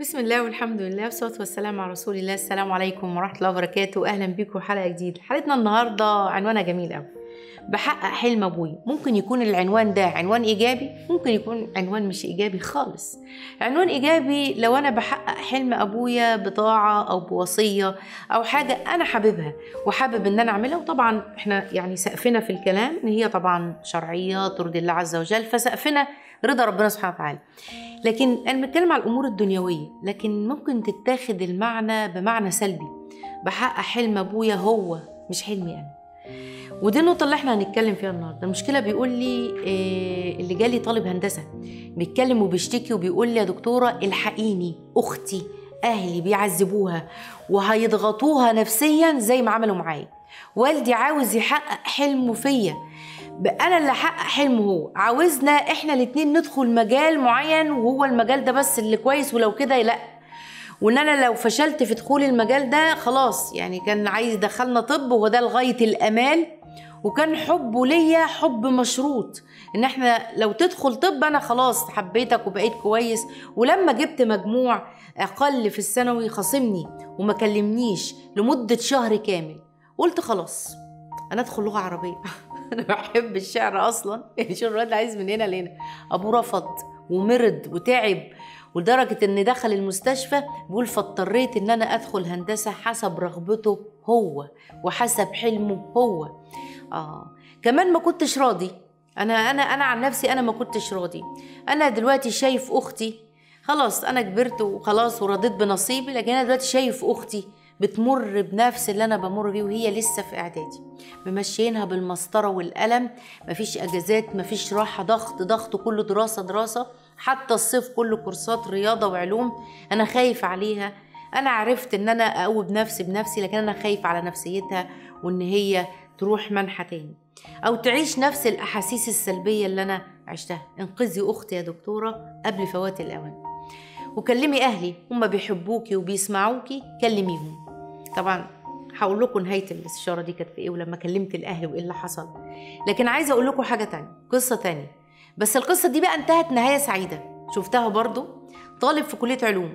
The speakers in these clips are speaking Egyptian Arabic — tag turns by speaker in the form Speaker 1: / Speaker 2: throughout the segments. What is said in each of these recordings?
Speaker 1: بسم الله والحمد لله والصلاة والسلام على رسول الله السلام عليكم ورحمة الله وبركاته أهلا بيكم حلقة جديدة حلقتنا النهاردة عنوانها جميل قوي بحقق حلم أبوي ممكن يكون العنوان ده عنوان إيجابي ممكن يكون عنوان مش إيجابي خالص عنوان إيجابي لو أنا بحقق حلم أبويا بطاعة أو بوصية أو حاجة أنا حاببها وحابب إن أنا أعملها وطبعا إحنا يعني سقفنا في الكلام إن هي طبعا شرعية ترضي الله عز وجل فسقفنا رضا ربنا سبحانه وتعالى لكن انا بتكلم على الامور الدنيويه لكن ممكن تتاخد المعنى بمعنى سلبي بحقق حلم ابويا هو مش حلمي انا ودي النقطه اللي احنا هنتكلم فيها النهارده المشكله بيقول لي إيه اللي جالي طالب هندسه بيتكلم وبيشتكي وبيقول لي يا دكتوره الحقيني اختي اهلي بيعذبوها وهيضغطوها نفسيا زي ما عملوا معايا والدي عاوز يحقق حلمه فيا انا اللي احقق حلمه هو عاوزنا احنا الاتنين ندخل مجال معين وهو المجال ده بس اللي كويس ولو كده لا وان انا لو فشلت في دخول المجال ده خلاص يعني كان عايز يدخلنا طب وهو ده لغايه الامال وكان حبه ليا حب مشروط ان احنا لو تدخل طب انا خلاص حبيتك وبقيت كويس ولما جبت مجموع اقل في الثانوي خاصمني وما كلمنيش لمده شهر كامل قلت خلاص انا ادخل لغه عربيه انا بحب الشعر اصلا يعني شو الواد عايز من هنا لهنا ابوه رفض ومرض وتعب ولدرجة إن دخل المستشفى بيقول فاضطريت إن أنا أدخل هندسة حسب رغبته هو وحسب حلمه هو آه كمان ما كنتش راضي أنا أنا أنا عن نفسي أنا ما كنتش راضي أنا دلوقتي شايف أختي خلاص أنا كبرت وخلاص ورضيت بنصيبي لكن أنا دلوقتي شايف أختي بتمر بنفس اللي انا بمر بيه وهي لسه في اعدادي ممشيينها بالمسطره والقلم مفيش اجازات مفيش راحه ضغط ضغط كله دراسه دراسه حتى الصيف كله كورسات رياضه وعلوم انا خايف عليها انا عرفت ان انا اقوي بنفسي بنفسي لكن انا خايف على نفسيتها وان هي تروح منحى تاني او تعيش نفس الاحاسيس السلبيه اللي انا عشتها انقذي اختي يا دكتوره قبل فوات الاوان وكلمي اهلي هم بيحبوكي وبيسمعوكي كلميهم طبعا هقول لكم نهايه الاستشاره دي كانت في ايه ولما كلمت الاهل وايه اللي حصل لكن عايزه اقول لكم حاجه تانية قصه تانية بس القصه دي بقى انتهت نهايه سعيده شفتها برضو طالب في كليه علوم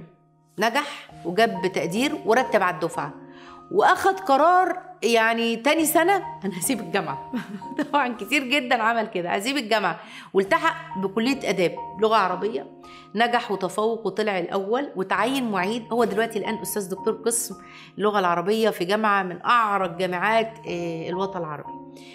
Speaker 1: نجح وجاب تقدير ورتب على الدفعه واخد قرار يعني تاني سنة أنا هسيب الجامعة طبعا كتير جدا عمل كده هسيب الجامعة والتحق بكلية آداب لغة عربية نجح وتفوق وطلع الأول وتعين معيد هو دلوقتي الآن أستاذ دكتور قسم اللغة العربية في جامعة من أعرق جامعات الوطن العربي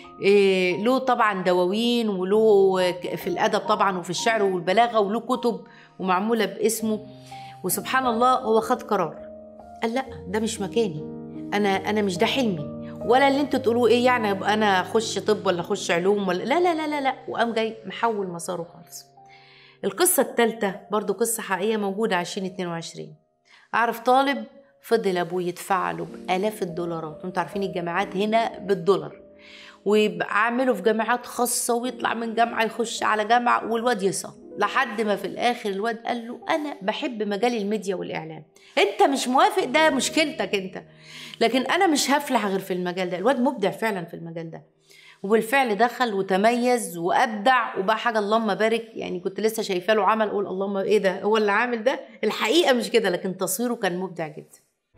Speaker 1: له طبعا دواوين وله في الأدب طبعا وفي الشعر والبلاغة وله كتب ومعمولة باسمه وسبحان الله هو خد قرار قال لا ده مش مكاني انا انا مش ده حلمي ولا اللي انتوا تقولوا ايه يعني ابقى انا اخش طب ولا اخش علوم ولا لا لا لا لا لا وقام جاي محول مساره خالص القصة الثالثة برضو قصة حقيقية موجودة 2022 أعرف طالب فضل أبوه يدفع له بآلاف الدولارات وانتوا عارفين الجامعات هنا بالدولار وعامله في جامعات خاصة ويطلع من جامعة يخش على جامعة والواد يسقط لحد ما في الاخر الواد قال له انا بحب مجال الميديا والاعلام انت مش موافق ده مشكلتك انت لكن انا مش هفلح غير في المجال ده الواد مبدع فعلا في المجال ده وبالفعل دخل وتميز وابدع وبقى حاجه اللهم بارك يعني كنت لسه شايفه له عمل اقول اللهم ايه ده هو اللي عامل ده الحقيقه مش كده لكن تصويره كان مبدع جدا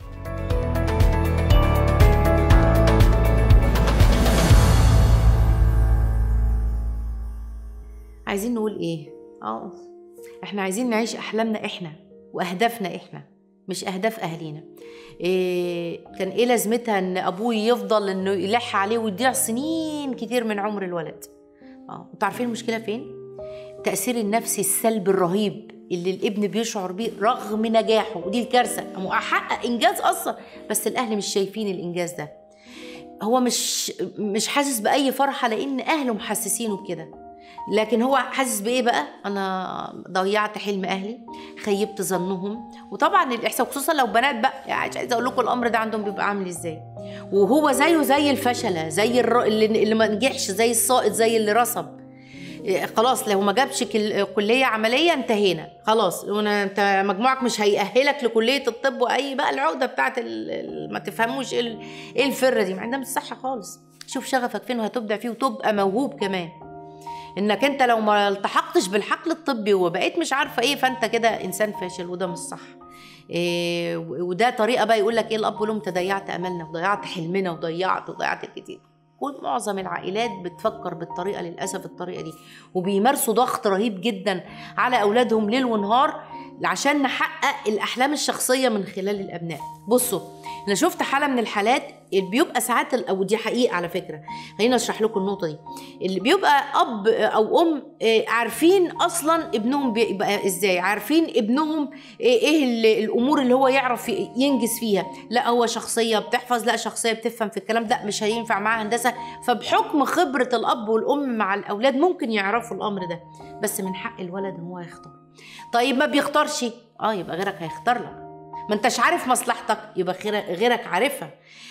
Speaker 1: عايزين نقول ايه اه احنا عايزين نعيش احلامنا احنا واهدافنا احنا مش اهداف اهالينا إيه كان ايه لازمتها ان ابوه يفضل انه يلح عليه ويضيع سنين كتير من عمر الولد اه انتوا عارفين المشكله فين التاثير النفسي السلبي الرهيب اللي الابن بيشعر بيه رغم نجاحه ودي الكارثه هو حقق انجاز اصلا بس الاهل مش شايفين الانجاز ده هو مش مش حاسس باي فرحه لان اهله محسسينه بكده لكن هو حاسس بايه بقى انا ضيعت حلم اهلي خيبت ظنهم وطبعا الاحساس خصوصا لو بنات بقى يعني مش عايزه اقول لكم الامر ده عندهم بيبقى عامل ازاي وهو زيه زي الفشله زي الر... اللي, اللي ما نجحش زي الساقط زي اللي رسب خلاص لو ما جابش كليه عمليه انتهينا خلاص انت مجموعك مش هيأهلك لكليه الطب واي بقى العقده بتاعت ال... ما تفهموش ايه الفره دي مع انها مش صح خالص شوف شغفك فين وهتبدع فيه وتبقى موهوب كمان انك انت لو ما التحقتش بالحقل الطبي وبقيت مش عارفه ايه فانت كده انسان فاشل وده مش صح إيه وده طريقه بقى يقول لك ايه الاب والام تضيعت املنا وضيعت حلمنا وضيعت وضيعت الكتير كل معظم العائلات بتفكر بالطريقه للاسف الطريقه دي وبيمارسوا ضغط رهيب جدا على اولادهم ليل ونهار عشان نحقق الاحلام الشخصيه من خلال الابناء بصوا انا شفت حاله من الحالات اللي بيبقى ساعات او دي حقيقه على فكره خليني اشرح لكم النقطه دي اللي بيبقى اب او ام عارفين اصلا ابنهم بيبقى ازاي عارفين ابنهم ايه الامور اللي هو يعرف ينجز فيها لا هو شخصيه بتحفظ لا شخصيه بتفهم في الكلام ده مش هينفع معاها هندسه فبحكم خبره الاب والام مع الاولاد ممكن يعرفوا الامر ده بس من حق الولد ان هو يختار طيب ما بيختارش اه يبقى غيرك هيختار لك ما انتش عارف مصلحتك يبقى غيرك عارفها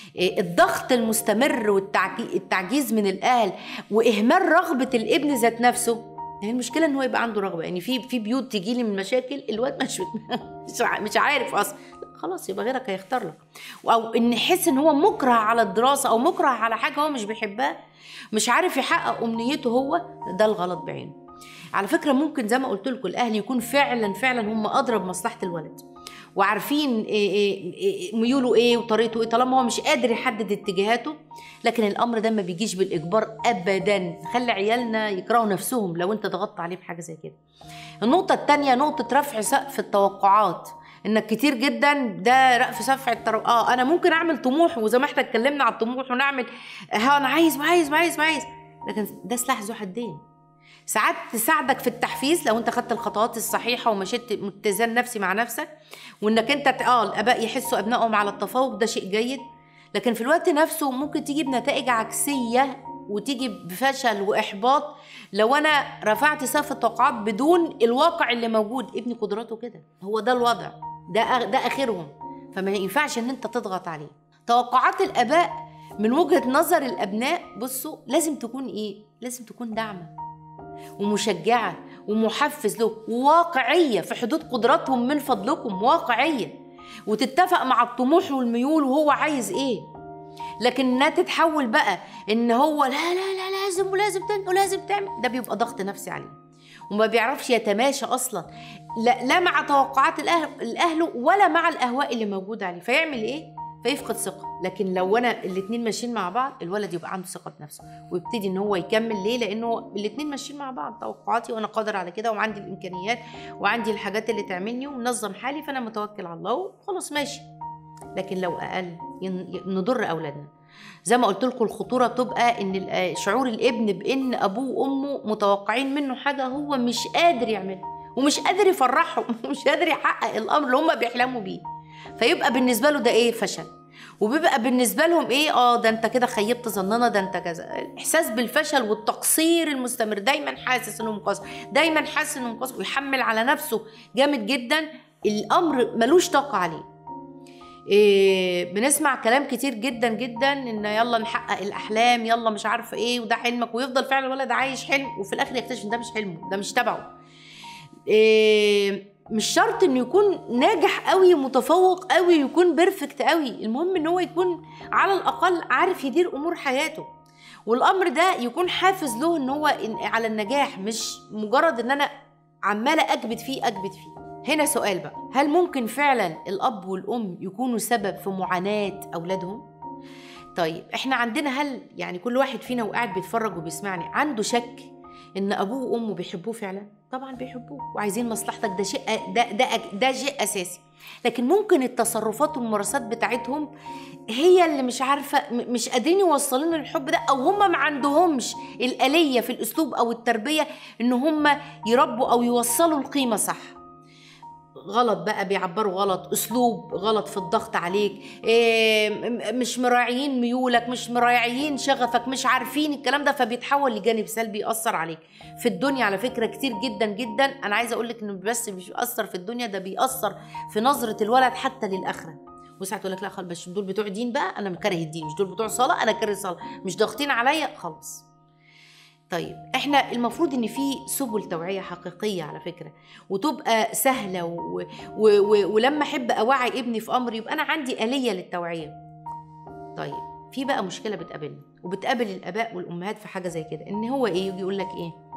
Speaker 1: الضغط المستمر والتعجيز من الاهل واهمال رغبه الابن ذات نفسه يعني المشكله ان هو يبقى عنده رغبه يعني في في بيوت تجي لي من مشاكل الواد مش مش عارف اصلا خلاص يبقى غيرك هيختار لك او ان يحس ان هو مكره على الدراسه او مكره على حاجه هو مش بيحبها مش عارف يحقق امنيته هو ده الغلط بعينه على فكره ممكن زي ما قلت لكم الاهل يكون فعلا فعلا هم اضرب مصلحه الولد وعارفين إيه إيه ميوله ايه وطريقته ايه طالما هو مش قادر يحدد اتجاهاته لكن الامر ده ما بيجيش بالاجبار ابدا خلي عيالنا يكرهوا نفسهم لو انت ضغطت عليه بحاجه زي كده النقطه الثانيه نقطه رفع سقف التوقعات انك كتير جدا ده رقف سقف التر... اه انا ممكن اعمل طموح وزي ما احنا اتكلمنا على الطموح ونعمل ها انا عايز وعايز وعايز وعايز لكن ده سلاح ذو حدين ساعات تساعدك في التحفيز لو انت خدت الخطوات الصحيحه ومشيت متزان نفسي مع نفسك وانك انت اه الاباء يحسوا ابنائهم على التفوق ده شيء جيد لكن في الوقت نفسه ممكن تيجي بنتائج عكسيه وتيجي بفشل واحباط لو انا رفعت سقف التوقعات بدون الواقع اللي موجود ابني قدراته كده هو ده الوضع ده ده اخرهم فما ينفعش ان انت تضغط عليه توقعات الاباء من وجهه نظر الابناء بصوا لازم تكون ايه لازم تكون داعمه ومشجعة ومحفز له وواقعية في حدود قدراتهم من فضلكم واقعية وتتفق مع الطموح والميول وهو عايز ايه لكن انها تتحول بقى ان هو لا لا لا لازم ولازم ولازم تعمل ده بيبقى ضغط نفسي عليه وما بيعرفش يتماشى اصلا لا, لا مع توقعات الاهل الاهل ولا مع الاهواء اللي موجوده عليه فيعمل ايه فيفقد ثقه لكن لو انا الاثنين ماشيين مع بعض الولد يبقى عنده ثقه بنفسه ويبتدي ان هو يكمل ليه لانه الاثنين ماشيين مع بعض توقعاتي وانا قادر على كده وعندي الامكانيات وعندي الحاجات اللي تعملني ومنظم حالي فانا متوكل على الله وخلاص ماشي لكن لو اقل نضر اولادنا زي ما قلت لكم الخطوره بتبقى ان شعور الابن بان ابوه وامه متوقعين منه حاجه هو مش قادر يعملها ومش قادر يفرحهم ومش قادر يحقق الامر اللي هم بيحلموا بيه فيبقى بالنسبه له ده ايه فشل وبيبقى بالنسبه لهم ايه اه ده انت كده خيبت ظننا ده انت كذا الاحساس بالفشل والتقصير المستمر دايما حاسس انه مقصر دايما حاسس انه مقصر ويحمل على نفسه جامد جدا الامر ملوش طاقه عليه إيه بنسمع كلام كتير جدا جدا ان يلا نحقق الاحلام يلا مش عارفه ايه وده حلمك ويفضل فعلا الولد عايش حلم وفي الاخر يكتشف ان ده مش حلمه ده مش تبعه إيه مش شرط انه يكون ناجح قوي متفوق قوي يكون بيرفكت قوي المهم ان هو يكون على الاقل عارف يدير امور حياته والامر ده يكون حافز له ان هو على النجاح مش مجرد ان انا عماله اكبت فيه اكبت فيه هنا سؤال بقى هل ممكن فعلا الاب والام يكونوا سبب في معاناه اولادهم طيب احنا عندنا هل يعني كل واحد فينا وقاعد بيتفرج وبيسمعني عنده شك ان ابوه وامه بيحبوه فعلا طبعا بيحبوه وعايزين مصلحتك ده شيء ده ده ده شيء اساسي لكن ممكن التصرفات والممارسات بتاعتهم هي اللي مش عارفه مش قادرين يوصلوا لنا الحب ده او هم ما عندهمش الاليه في الاسلوب او التربيه ان هم يربوا او يوصلوا القيمه صح غلط بقى بيعبروا غلط اسلوب غلط في الضغط عليك إيه مش مراعيين ميولك مش مراعيين شغفك مش عارفين الكلام ده فبيتحول لجانب سلبي ياثر عليك في الدنيا على فكره كتير جدا جدا انا عايزه اقول لك انه بس مش بيأثر في الدنيا ده بيأثر في نظره الولد حتى للاخره وساعات تقول لك لا خلاص بس دول بتوع دين بقى انا كاره الدين مش دول بتوع صلاه انا كاره الصلاه مش ضاغطين عليا خلاص طيب احنا المفروض ان في سبل توعيه حقيقيه على فكره وتبقى سهله و... و... و... ولما احب اوعي ابني في امر يبقى انا عندي اليه للتوعيه طيب في بقى مشكله بتقابلنا وبتقابل الاباء والامهات في حاجه زي كده ان هو ايه يجي يقول لك ايه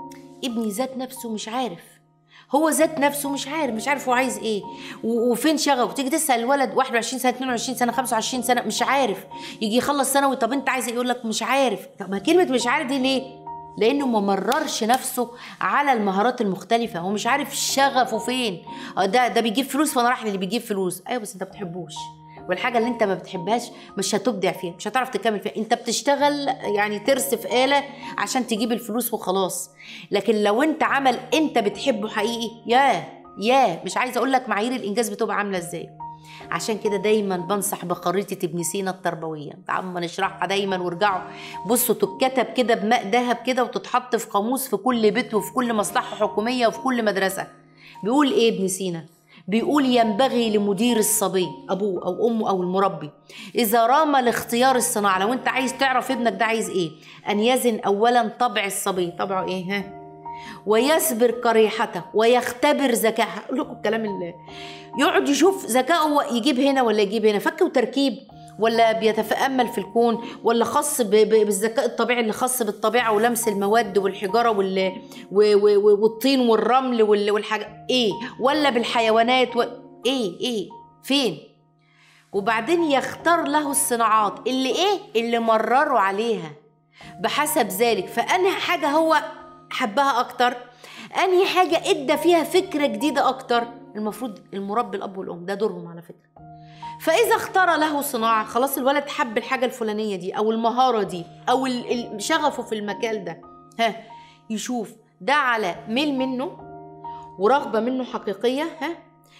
Speaker 1: ابني ذات نفسه مش عارف هو ذات نفسه مش عارف مش عارف هو عايز ايه و- وفين شغفه تيجي تسال الولد 21 سنه 22 سنه 25 سنه مش عارف يجي يخلص ثانوي طب انت عايز ايه يقول لك مش عارف طب ما كلمه مش عارف دي ليه لانه ما مررش نفسه على المهارات المختلفه هو مش عارف شغفه فين آه ده ده بيجيب فلوس فانا رايح للي بيجيب فلوس ايوه بس انت ما بتحبوش والحاجه اللي انت ما بتحبهاش مش هتبدع فيها مش هتعرف تكمل فيها انت بتشتغل يعني ترسف آلة عشان تجيب الفلوس وخلاص لكن لو انت عمل انت بتحبه حقيقي يا يا مش عايزه اقول لك معايير الانجاز بتبقى عامله ازاي عشان كده دايما بنصح بخريطة ابن سينا التربوية تعالوا نشرحها دايما وارجعوا بصوا تتكتب كده بماء ذهب كده وتتحط في قاموس في كل بيت وفي كل مصلحة حكومية وفي كل مدرسة بيقول ايه ابن سينا بيقول ينبغي لمدير الصبي ابوه او امه او المربي اذا رام لاختيار الصناعه لو انت عايز تعرف ابنك ده عايز ايه ان يزن اولا طبع الصبي طبعه ايه ها ويصبر قريحته ويختبر ذكائها اقول لكم الكلام اللي يقعد يشوف ذكائه يجيب هنا ولا يجيب هنا فك وتركيب ولا بيتامل في الكون ولا خاص ب- ب- بالذكاء الطبيعي اللي خاص بالطبيعه ولمس المواد والحجاره وال و- و- و- والطين والرمل وال- والحاجه ايه ولا بالحيوانات و... ايه ايه فين وبعدين يختار له الصناعات اللي ايه اللي مرروا عليها بحسب ذلك فانهي حاجه هو حبها اكتر انهي حاجه ادى فيها فكره جديده اكتر المفروض المربي الاب والام ده دورهم على فكره فاذا اختار له صناعه خلاص الولد حب الحاجه الفلانيه دي او المهاره دي او ال- ال- شغفه في المجال ده ها يشوف ده على ميل منه ورغبه منه حقيقيه ها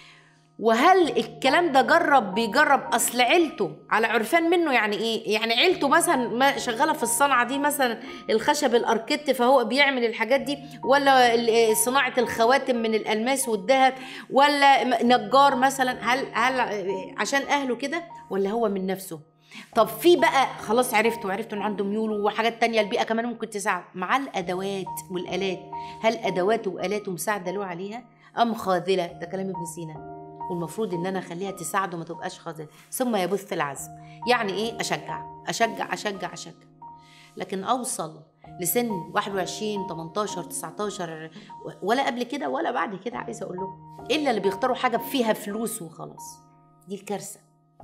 Speaker 1: وهل الكلام ده جرب بيجرب اصل عيلته على عرفان منه يعني ايه يعني عيلته مثلا ما شغاله في الصنعه دي مثلا الخشب الاركيت فهو بيعمل الحاجات دي ولا ال- صناعه الخواتم من الالماس والذهب ولا م- نجار مثلا هل هل عشان اهله كده ولا هو من نفسه طب في بقى خلاص عرفته وعرفت انه عنده ميول وحاجات تانية البيئة كمان ممكن تساعد مع الأدوات والآلات هل أدواته وآلاته مساعدة له عليها أم خاذلة ده كلام ابن سينا والمفروض ان انا اخليها تساعده ما تبقاش خاذله ثم يبث العزم يعني ايه اشجع اشجع اشجع اشجع لكن اوصل لسن 21 18 19 ولا قبل كده ولا بعد كده عايزه اقول لهم الا اللي بيختاروا حاجه فيها فلوس وخلاص دي الكارثه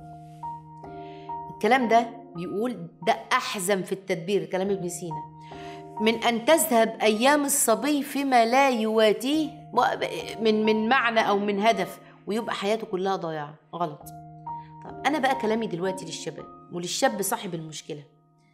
Speaker 1: الكلام ده بيقول ده احزم في التدبير كلام ابن سينا من ان تذهب ايام الصبي فيما لا يواتيه من من معنى او من هدف ويبقى حياته كلها ضياع غلط طب انا بقى كلامي دلوقتي للشباب وللشاب صاحب المشكله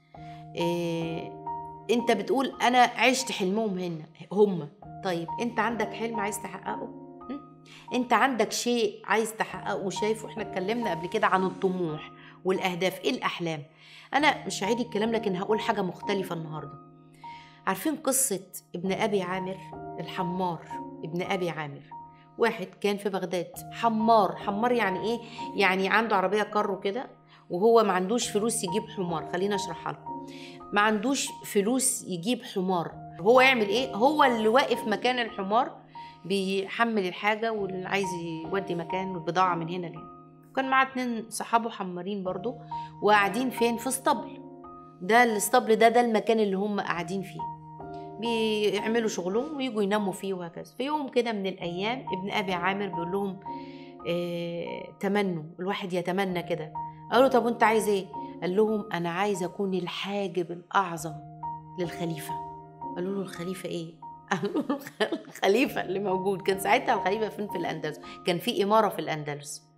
Speaker 1: إيه انت بتقول انا عشت حلمهم هنا هم طيب انت عندك حلم عايز تحققه م? انت عندك شيء عايز تحققه وشايفه احنا اتكلمنا قبل كده عن الطموح والاهداف ايه الاحلام انا مش هعيد الكلام لكن هقول حاجه مختلفه النهارده عارفين قصه ابن ابي عامر الحمار ابن ابي عامر واحد كان في بغداد حمار حمار يعني ايه يعني عنده عربيه كارو كده وهو ما عندوش فلوس يجيب حمار خلينا اشرحها لكم ما عندوش فلوس يجيب حمار هو يعمل ايه هو اللي واقف مكان الحمار بيحمل الحاجه واللي عايز يودي مكان البضاعه من هنا لهنا كان معاه اتنين صحابه حمارين برضو وقاعدين فين في اسطبل ده الاسطبل ده ده المكان اللي هم قاعدين فيه بيعملوا شغلهم ويجوا يناموا فيه وهكذا في يوم كده من الايام ابن ابي عامر بيقول لهم اه تمنوا الواحد يتمنى كده قالوا طب وانت عايز ايه قال لهم انا عايز اكون الحاجب الاعظم للخليفه قالوا له الخليفه ايه قالوا له الخليفه اللي موجود كان ساعتها الخليفه فين في الاندلس كان في اماره في الاندلس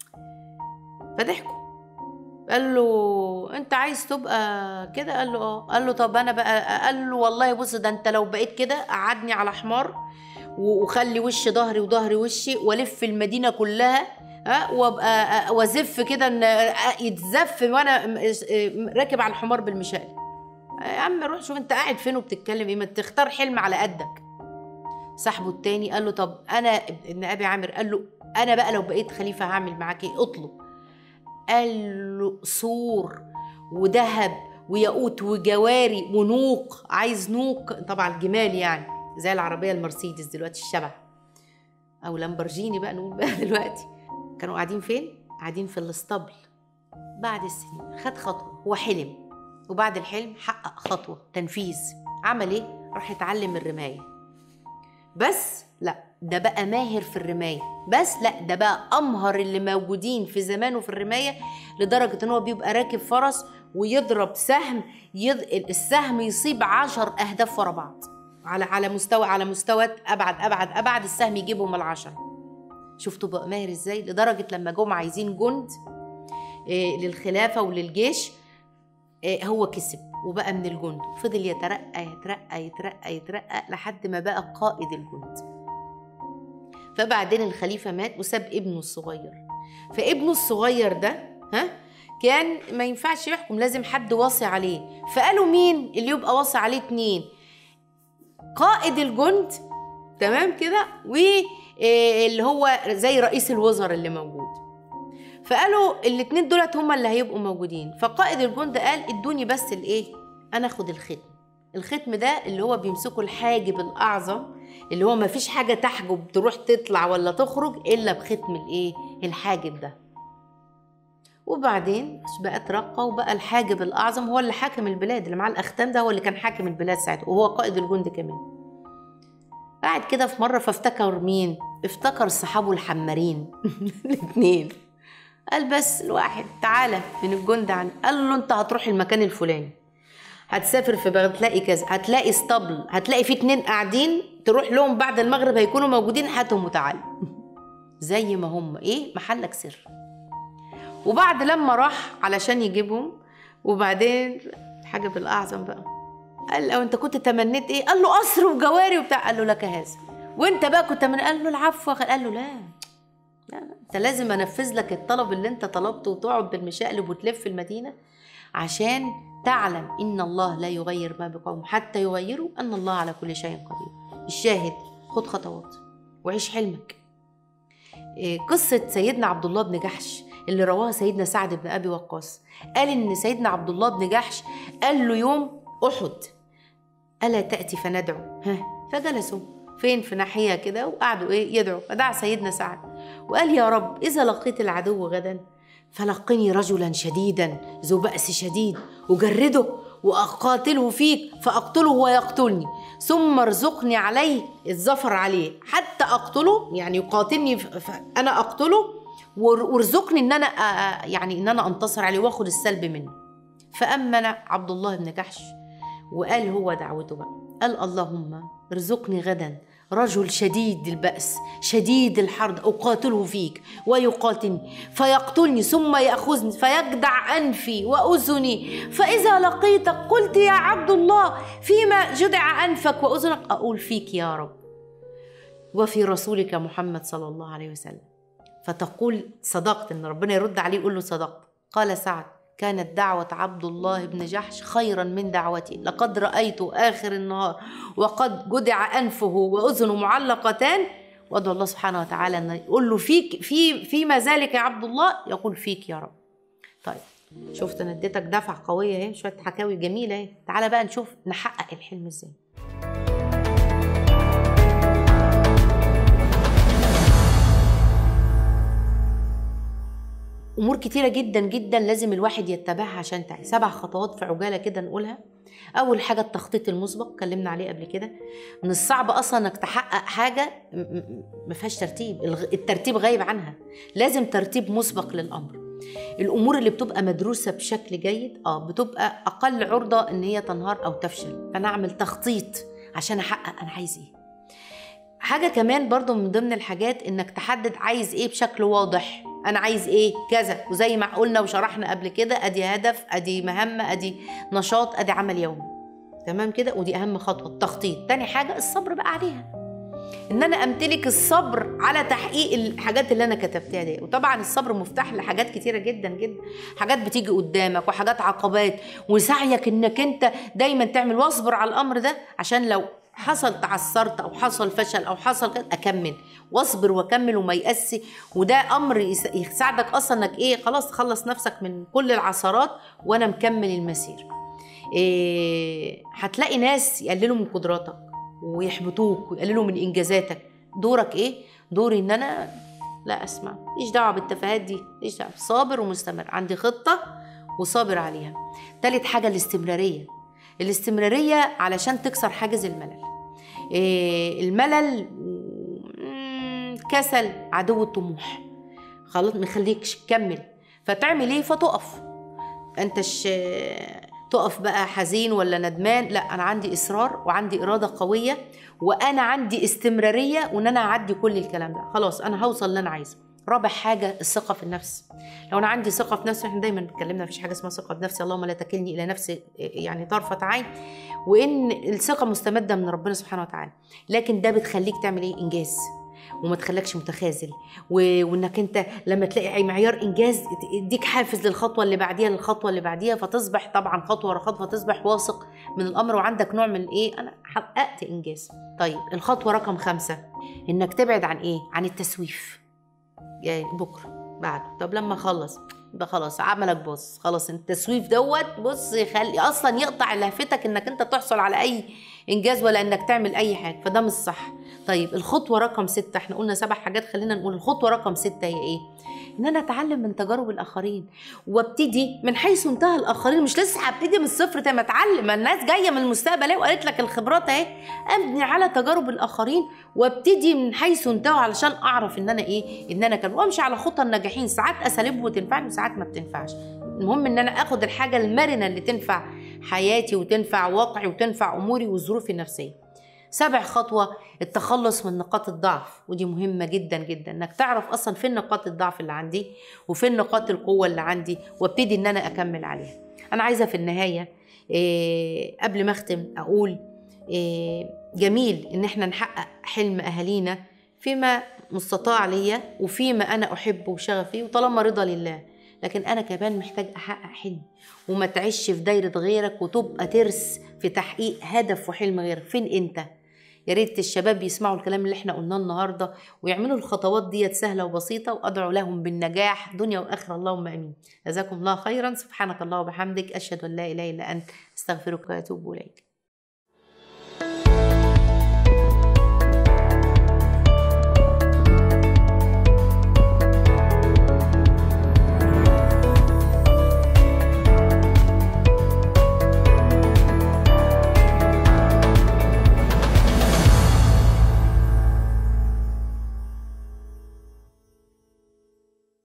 Speaker 1: فضحكوا قال له انت عايز تبقى كده قال له اه قال له طب انا بقى قال له والله بص ده انت لو بقيت كده قعدني على حمار وخلي وش ظهري وظهري وشي والف المدينه كلها ها وابقى وازف كده ان يتزف وانا راكب على الحمار بالمشاية يا عم روح شوف انت قاعد فين وبتتكلم ايه ما تختار حلم على قدك صاحبه التاني قال له طب انا ابن ابي عامر قال له انا بقى لو بقيت خليفه هعمل معاك ايه اطلب قال له سور وذهب وياقوت وجواري ونوق عايز نوق طبعا الجمال يعني زي العربيه المرسيدس دلوقتي الشبه او لامبرجيني بقى نقول بقى دلوقتي كانوا قاعدين فين قاعدين في الاسطبل بعد السنين خد خطوه هو حلم وبعد الحلم حقق خطوه تنفيذ عمل ايه راح يتعلم الرمايه بس لا ده بقى ماهر في الرماية بس لا ده بقى أمهر اللي موجودين في زمانه في الرماية لدرجة إن هو بيبقى راكب فرس ويضرب سهم يض... السهم يصيب عشر أهداف ورا بعض على على مستوى على مستوى أبعد أبعد أبعد السهم يجيبهم العشرة شفتوا بقى ماهر إزاي لدرجة لما جم عايزين جند إيه للخلافة وللجيش إيه هو كسب وبقى من الجند فضل يترقى يترقى يترقى يترقى لحد ما بقى قائد الجند فبعدين الخليفة مات وساب ابنه الصغير فابنه الصغير ده ها كان ما ينفعش يحكم لازم حد واصي عليه فقالوا مين اللي يبقى واصي عليه اتنين قائد الجند تمام كده واللي هو زي رئيس الوزراء اللي موجود فقالوا الاتنين دولت هما اللي هيبقوا موجودين فقائد الجند قال ادوني بس الايه انا اخد الختم الختم ده اللي هو بيمسكه الحاجب الاعظم اللي هو ما فيش حاجه تحجب تروح تطلع ولا تخرج الا بختم الايه الحاجب ده وبعدين بقى اترقى وبقى الحاجب الاعظم هو اللي حاكم البلاد اللي معاه الاختام ده هو اللي كان حاكم البلاد ساعتها وهو قائد الجند كمان قاعد كده في مره فافتكر مين افتكر صحابه الحمارين الاثنين قال بس الواحد تعالى من الجند عن قال له انت هتروح المكان الفلاني هتسافر في بغداد تلاقي كذا هتلاقي اسطبل هتلاقي في اتنين قاعدين تروح لهم بعد المغرب هيكونوا موجودين هاتهم وتعالى زي ما هم ايه محلك سر وبعد لما راح علشان يجيبهم وبعدين الحاجب الاعظم بقى قال له انت كنت تمنيت ايه قال له قصر وجواري وبتاع قال له لك هذا وانت بقى كنت تمنيت قال له العفو قال له لا لا انت لازم انفذ لك الطلب اللي انت طلبته وتقعد بالمشقلب وتلف المدينه عشان تعلم ان الله لا يغير ما بقوم حتى يغيروا ان الله على كل شيء قدير الشاهد خد خطوات وعيش حلمك قصة سيدنا عبد الله بن جحش اللي رواها سيدنا سعد بن أبي وقاص قال إن سيدنا عبد الله بن جحش قال له يوم أحد ألا تأتي فندعو ها فجلسوا فين في ناحية كده وقعدوا إيه يدعوا فدعا سيدنا سعد وقال يا رب إذا لقيت العدو غدا فلقني رجلا شديدا ذو بأس شديد أجرده وأقاتله فيك فأقتله ويقتلني ثم ارزقني عليه الظفر عليه حتى أقتله يعني يقاتلني أنا أقتله وارزقني إن أنا يعني إن أنا أنتصر عليه وآخد السلب منه فأمن عبد الله بن جحش وقال هو دعوته بقى قال اللهم ارزقني غدا رجل شديد البأس شديد الحرب أقاتله فيك ويقاتلني فيقتلني ثم يأخذني فيجدع أنفي وأذني فإذا لقيتك قلت يا عبد الله فيما جدع أنفك وأذنك أقول فيك يا رب وفي رسولك محمد صلى الله عليه وسلم فتقول صدقت ان ربنا يرد عليه يقول له صدقت قال سعد كانت دعوة عبد الله بن جحش خيرا من دعوتي لقد رأيت آخر النهار وقد جدع أنفه وأذنه معلقتان وأدعو الله سبحانه وتعالى أن يقول له فيك في فيما ذلك يا عبد الله يقول فيك يا رب طيب شفت انا اديتك دفعه قويه اهي شويه حكاوي جميله اهي تعالى بقى نشوف نحقق الحلم ازاي امور كتيره جدا جدا لازم الواحد يتبعها عشان تعي سبع خطوات في عجاله كده نقولها اول حاجه التخطيط المسبق اتكلمنا عليه قبل كده من الصعب اصلا انك تحقق حاجه ما فيهاش ترتيب الترتيب غايب عنها لازم ترتيب مسبق للامر الامور اللي بتبقى مدروسه بشكل جيد اه بتبقى اقل عرضه ان هي تنهار او تفشل فانا اعمل تخطيط عشان احقق انا عايز ايه حاجه كمان برضو من ضمن الحاجات انك تحدد عايز ايه بشكل واضح انا عايز ايه كذا وزي ما قلنا وشرحنا قبل كده ادي هدف ادي مهمه ادي نشاط ادي عمل يومي تمام كده ودي اهم خطوه التخطيط تاني حاجه الصبر بقى عليها ان انا امتلك الصبر على تحقيق الحاجات اللي انا كتبتها دي وطبعا الصبر مفتاح لحاجات كتيره جدا جدا حاجات بتيجي قدامك وحاجات عقبات وسعيك انك انت دايما تعمل واصبر على الامر ده عشان لو حصل تعثرت او حصل فشل او حصل كده اكمل واصبر واكمل وما يأسي وده امر يساعدك اصلا انك ايه خلاص تخلص نفسك من كل العثرات وانا مكمل المسير إيه هتلاقي ناس يقللوا من قدراتك ويحبطوك ويقللوا من انجازاتك دورك ايه دوري ان انا لا اسمع ماليش دعوه بالتفاهات دي ماليش دعوه صابر ومستمر عندي خطه وصابر عليها تالت حاجه الاستمراريه الاستمراريه علشان تكسر حاجز الملل إيه الملل مم، كسل عدو الطموح خلاص مخليكش تكمل فتعمل ايه فتقف انتش تقف بقى حزين ولا ندمان لا انا عندي اصرار وعندي اراده قويه وانا عندي استمراريه وان انا اعدي كل الكلام ده خلاص انا هوصل اللي انا عايزه رابع حاجه الثقه في النفس لو انا عندي ثقه في نفسي احنا دايما اتكلمنا مفيش حاجه اسمها ثقه في نفسي اللهم لا تكلني الى نفسي يعني طرفه عين وان الثقه مستمده من ربنا سبحانه وتعالى لكن ده بتخليك تعمل ايه انجاز وما تخليكش متخاذل و... وانك انت لما تلاقي معيار انجاز يديك حافز للخطوه اللي بعديها للخطوه اللي بعديها فتصبح طبعا خطوه ورا خطوه تصبح واثق من الامر وعندك نوع من ايه انا حققت انجاز طيب الخطوه رقم خمسة انك تبعد عن ايه عن التسويف يعني بكره بعد طب لما اخلص يبقى خلاص عملك بص خلاص التسويف دوت بص يخلي اصلا يقطع لهفتك انك انت تحصل على اي انجاز ولا انك تعمل اي حاجه فده مش صح طيب الخطوه رقم ستة احنا قلنا سبع حاجات خلينا نقول الخطوه رقم ستة هي ايه ان انا اتعلم من تجارب الاخرين وابتدي من حيث انتهى الاخرين مش لسه هبتدي من الصفر تاني اتعلم ما الناس جايه من المستقبل اهي وقالت لك الخبرات اهي ابني على تجارب الاخرين وابتدي من حيث انتهوا علشان اعرف ان انا ايه ان انا كان وامشي على خطى الناجحين ساعات اساليب وتنفعني وساعات ما بتنفعش المهم ان انا اخد الحاجه المرنه اللي تنفع حياتي وتنفع واقعي وتنفع اموري وظروفي النفسيه سابع خطوة التخلص من نقاط الضعف ودي مهمة جدا جدا انك تعرف اصلا فين نقاط الضعف اللي عندي وفين نقاط القوة اللي عندي وابتدي ان انا اكمل عليها انا عايزة في النهاية إيه قبل ما اختم اقول إيه جميل ان احنا نحقق حلم اهالينا فيما مستطاع ليا وفيما انا احبه وشغفي وطالما رضا لله لكن انا كمان محتاج احقق حلم وما تعيش في دايره غيرك وتبقى ترس في تحقيق هدف وحلم غيرك فين انت يا ريت الشباب يسمعوا الكلام اللي احنا قلناه النهارده ويعملوا الخطوات ديت سهله وبسيطه وادعو لهم بالنجاح دنيا واخره اللهم امين جزاكم الله خيرا سبحانك الله وبحمدك اشهد ان لا اله الا انت استغفرك واتوب اليك